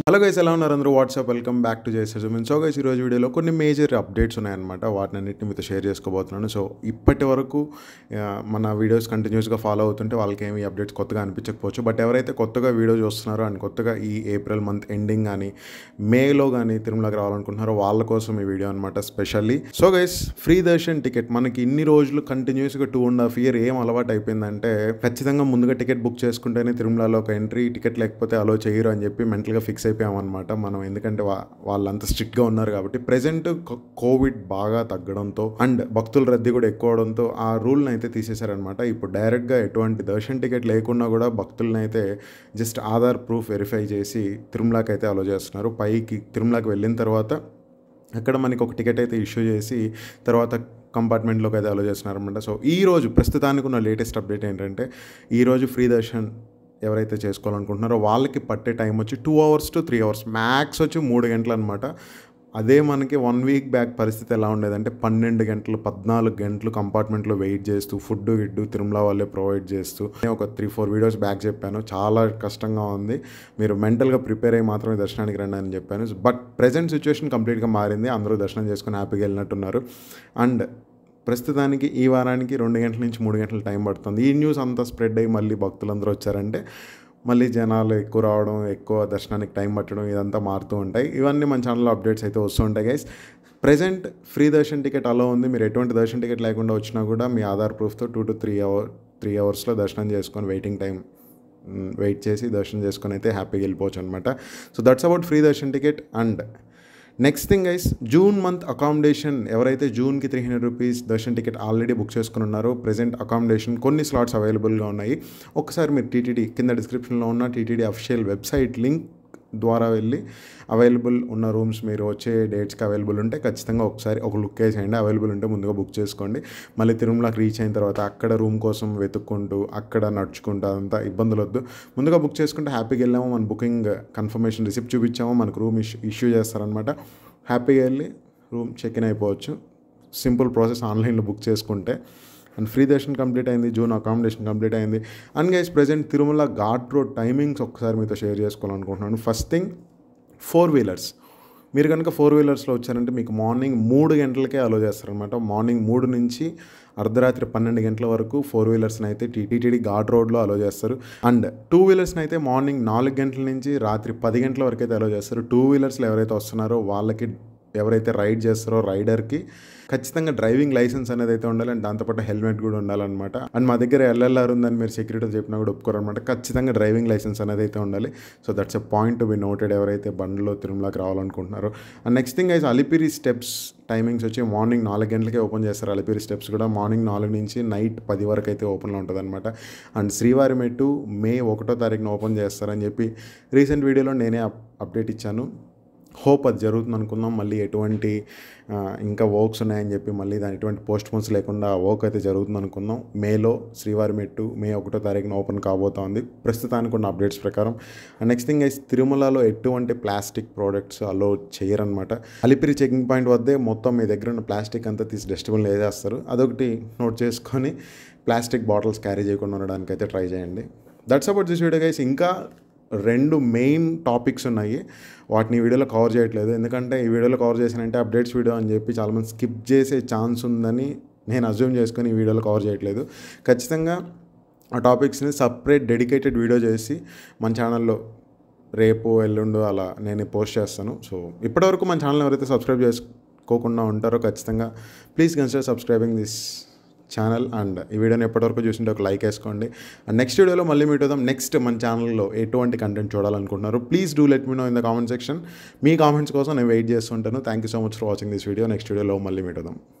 hello guys ఎలా ఉన్నారు అందరూ వాట్సాప్ వెల్కమ్ బ్యాక్ టు జైసర్ సో గైస్ ఈరోజు వీడియోలో కొన్ని మేజర్ అప్డేట్స్ ఉన్నాయన్నమాట వాటిని అన్నింటిని మీతో షేర్ చేసుకోబోతున్నాను సో ఇప్పటి వరకు ఆ, మన వీడియోస్ కంటిన్యూస్గా ఫాలో అవుతుంటే వాళ్ళకి ఏమి అప్డేట్స్ కొత్తగా అనిపించకపోవచ్చు బట్ ఎవరైతే కొత్తగా వీడియో చూస్తున్నారో అండ్ కొత్తగా ఈ ఏప్రిల్ మంత్ ఎండింగ్ కానీ మేలో కానీ తిరుమలకి రావాలనుకుంటున్నారో వాళ్ళ కోసం ఈ వీడియో అనమాట specially so guys free darshan ticket మనకి ఇన్ని రోజులు కంటిన్యూస్గా టూ అండ్ హాఫ్ ఇయర్ ఏం అలవాటు అయిపోయిందంటే ఖచ్చితంగా ముందుగా టికెట్ బుక్ చేసుకుంటేనే తిరుమలలో ఒక ఎంట్రీ టికెట్ లేకపోతే అలో చేయరు అని చెప్పి మెంటల్గా ఫిక్స్ అయిపోయామన్నమాట మనం ఎందుకంటే వా- వాళ్ళంతా స్ట్రిక్ట్గా ఉన్నారు కాబట్టి ప్రజెంట్ కోవిడ్ బాగా తగ్గడంతో అండ్ భక్తుల రద్దీ కూడా ఎక్కువ అవడంతో ఆ రూల్ని అయితే తీసేశారనమాట ఇప్పుడు డైరెక్ట్గా ఎటువంటి దర్శన్ టికెట్ లేకున్నా కూడా భక్తులను అయితే జస్ట్ ఆధార్ ప్రూఫ్ వెరిఫై చేసి తిరుమలకి అయితే అలో చేస్తున్నారు పైకి తిరుమలకి వెళ్ళిన తర్వాత అక్కడ మనకి ఒక టికెట్ అయితే ఇష్యూ చేసి తర్వాత కంపార్ట్మెంట్లోకి అయితే అలో చేస్తున్నారు అనమాట సో ఈ రోజు ప్రస్తుతానికి ఉన్న లేటెస్ట్ అప్డేట్ ఏంటంటే ఈ రోజు ఫ్రీ దర్శన్ ఎవరైతే చేసుకోవాలనుకుంటున్నారో వాళ్ళకి పట్టే టైం వచ్చి two hours to three hours max వచ్చి మూడు గంటలు అనమాట అదే మనకి వన్ వీక్ బ్యాక్ పరిస్థితి ఎలా ఉండేదంటే పన్నెండు గంటలు పద్నాలుగు గంటలు కంపార్ట్మెంట్లో వెయిట్ చేస్తూ ఫుడ్ గిడ్డు తిరుమల వాళ్ళే ప్రొవైడ్ చేస్తూ నేను ఒక త్రీ ఫోర్ వీడియోస్ బ్యాక్ చెప్పాను చాలా కష్టంగా ఉంది మీరు మెంటల్గా ప్రిపేర్ అయ్యి మాత్రమే దర్శనానికి రండి అని చెప్పాను బట్ ప్రజెంట్ సిచ్యువేషన్ కంప్లీట్గా మారింది అందరూ దర్శనం చేసుకుని హ్యాపీగా వెళ్ళినట్టున్నారు అండ్ ప్రస్తుతానికి ఈ వారానికి రెండు గంటల నుంచి మూడు గంటల టైం పడుతుంది ఈ న్యూస్ అంతా స్ప్రెడ్ అయ్యి మళ్ళీ భక్తులందరూ వచ్చారంటే మళ్ళీ జనాలు ఎక్కువ రావడం ఎక్కువ దర్శనానికి టైం పట్టడం ఇదంతా మారుతూ ఉంటాయి ఇవన్నీ మన ఛానల్లో అప్డేట్స్ అయితే వస్తూ ఉంటాయి guys present free darshan ticket అలా ఉంది మీరు ఎటువంటి దర్శన్ టికెట్ లేకుండా వచ్చినా కూడా మీ ఆధార్ ప్రూఫ్తో two to three hour three అవర్స్లో దర్శనం చేసుకొని వెయిటింగ్ టైం వెయిట్ చేసి దర్శనం చేసుకొని అయితే హ్యాపీగా వెళ్ళిపోవచ్చు అనమాట so that's about free darshan ticket and next thing guys June month accommodation ఎవరైతే జూన్కి three hundred rupees darshan ticket already book చేసుకుని ఉన్నారో ప్రెజెంట్ అకామిడేషన్ కొన్ని స్లాట్స్ అవైలబుల్గా ఉన్నాయి ఒకసారి మీరు టీటీడీ కింద డిస్క్రిప్షన్లో ఉన్న టీటీడీ అఫిషియల్ వెబ్సైట్ లింక్ ద్వారా వెళ్ళి అవైలబుల్ ఉన్న రూమ్స్ మీరు వచ్చే డేట్స్కి అవైలబుల్ ఉంటే ఖచ్చితంగా ఒకసారి ఒక లుక్ వేసేయండి అవైలబుల్ ఉంటే ముందుగా బుక్ చేసుకోండి మళ్ళీ తిరుమలకి రీచ్ అయిన తర్వాత అక్కడ రూమ్ కోసం వెతుక్కుంటూ అక్కడ నడుచుకుంటూ అదంతా ఇబ్బందులు వద్దు ముందుగా బుక్ చేసుకుంటే హ్యాపీగా వెళ్ళాము మన బుకింగ్ కన్ఫర్మేషన్ రిసిప్ట్ చూపించాము మనకు రూమ్ ఇష్యూ ఇష్యూ చేస్తారనమాట హ్యాపీగా వెళ్ళి రూమ్ చెక్ ఇన్ అయిపోవచ్చు సింపుల్ ప్రాసెస్ ఆన్లైన్లో బుక్ చేసుకుంటే అండ్ ఫ్రీ దర్శన్ కంప్లీట్ అయింది జూన్ అకామిడేషన్ కంప్లీట్ అయింది and guys present Tirumala ghat road timings ఒకసారి మీతో షేర్ చేసుకోవాలనుకుంటున్నాను ఫస్ట్ థింగ్ ఫోర్ వీలర్స్ మీరు కనుక ఫోర్ వీలర్స్లో వచ్చారంటే మీకు మార్నింగ్ మూడు గంటలకే అలో చేస్తారనమాట మార్నింగ్ మూడు నుంచి అర్ధరాత్రి పన్నెండు గంటల వరకు ఫోర్ వీలర్స్ని అయితే టీటీడీ ఘాట్ రోడ్లో అలో చేస్తారు అండ్ టూ వీలర్స్ని అయితే మార్నింగ్ నాలుగు గంటల నుంచి రాత్రి పది గంటల వరకు అయితే అలో చేస్తారు టూ వీలర్స్లో ఎవరైతే వస్తున్నారో వాళ్ళకి ఎవరైతే రైడ్ చేస్తారో రైడర్కి ఖచ్చితంగా డ్రైవింగ్ లైసెన్స్ అనేది అయితే ఉండాలి అండ్ దాంతోపాటు హెల్మెట్ కూడా ఉండాలన్నమాట అండ్ మా దగ్గర ఎల్ఎల్ఆర్ ఉందని మీరు సెక్యూరిటీ చెప్పినా కూడా ఒప్పుకోరనమాట ఖచ్చితంగా డ్రైవింగ్ లైసెన్స్ అనేది అయితే ఉండాలి so that's a point to be noted ఎవరైతే బండ్లో తిరుమలకి రావాలనుకుంటున్నారో అండ్ నెక్స్ట్ థింగ్ అయితే అలిపిరి స్టెప్స్ టైమింగ్స్ వచ్చి మార్నింగ్ నాలుగు గంటలకే ఓపెన్ చేస్తారు అలిపిరి స్టెప్స్ కూడా మార్నింగ్ నాలుగు నుంచి నైట్ పది వరకు అయితే ఓపెన్లో ఉంటుంది అనమాట అండ్ శ్రీవారి మెట్టు మే ఒకటో తారీఖున ఓపెన్ చేస్తారని చెప్పి రీసెంట్ వీడియోలో నేనే అప్ అప్డేట్ ఇచ్చాను హోప్ అది జరుగుతుంది అనుకుందాం మళ్ళీ ఎటువంటి ఆ, ఇంకా వర్క్స్ ఉన్నాయని చెప్పి మళ్ళీ దాని ఎటువంటి పోస్ట్ పోన్స్ లేకుండా వర్క్ అయితే జరుగుతుంది అనుకుందాం మేలో శ్రీవారి మెట్టు మే ఒకటో తారీఖున ఓపెన్ కాబోతోంది ప్రస్తుతానికి ఉన్న అప్డేట్స్ ప్రకారం అండ్ నెక్స్ట్ థింగ్ అయితే తిరుమలలో ఎటువంటి ప్లాస్టిక్ ప్రోడక్ట్స్ అలో చేయరనమాట అలిపిరి చెకింగ్ పాయింట్ వద్దే మొత్తం మీ దగ్గర ఉన్న ప్లాస్టిక్ అంతా తీసి డస్ట్బిన్లో వేసేస్తారు అదొకటి నోట్ చేసుకొని ప్లాస్టిక్ బాటిల్స్ క్యారీ చేయకుండా ఉండడానికి అయితే ట్రై చేయండి that's about this video guys ఇంకా రెండు మెయిన్ టాపిక్స్ ఉన్నాయి వాటిని ఈ వీడియోలో కవర్ చేయట్లేదు ఎందుకంటే ఈ వీడియోలో కవర్ చేశానంటే అప్డేట్స్ వీడియో అని చెప్పి చాలామంది స్కిప్ చేసే ఛాన్స్ ఉందని నేను అజ్యూమ్ చేసుకొని ఈ వీడియోలో కవర్ చేయట్లేదు ఖచ్చితంగా ఆ టాపిక్స్ని సపరేట్ డెడికేటెడ్ వీడియో చేసి మన ఛానల్లో రేపు ఎల్లుండు అలా నేను పోస్ట్ చేస్తాను సో ఇప్పటివరకు మన ఛానల్ ఎవరైతే సబ్స్క్రైబ్ చేసుకోకుండా ఉంటారో ఖచ్చితంగా please consider subscribing this channel and ఈ వీడియోని ఎప్పటివరకు చూసింటే ఒక లైక్ వేసుకోండి అండ్ నెక్స్ట్ వీడియోలో మళ్ళీ మీట్ అవుదాం నెక్స్ట్ మన ఛానల్లో ఎటువంటి కంటెంట్ చూడాలనుకుంటున్నారు please do let me know in the comment section మీ కామెంట్స్ కోసం నేను వెయిట్ చేస్తుంటాను thank you so much for watching this video next వీడియోలో మళ్ళీ మీట్ అవుదాం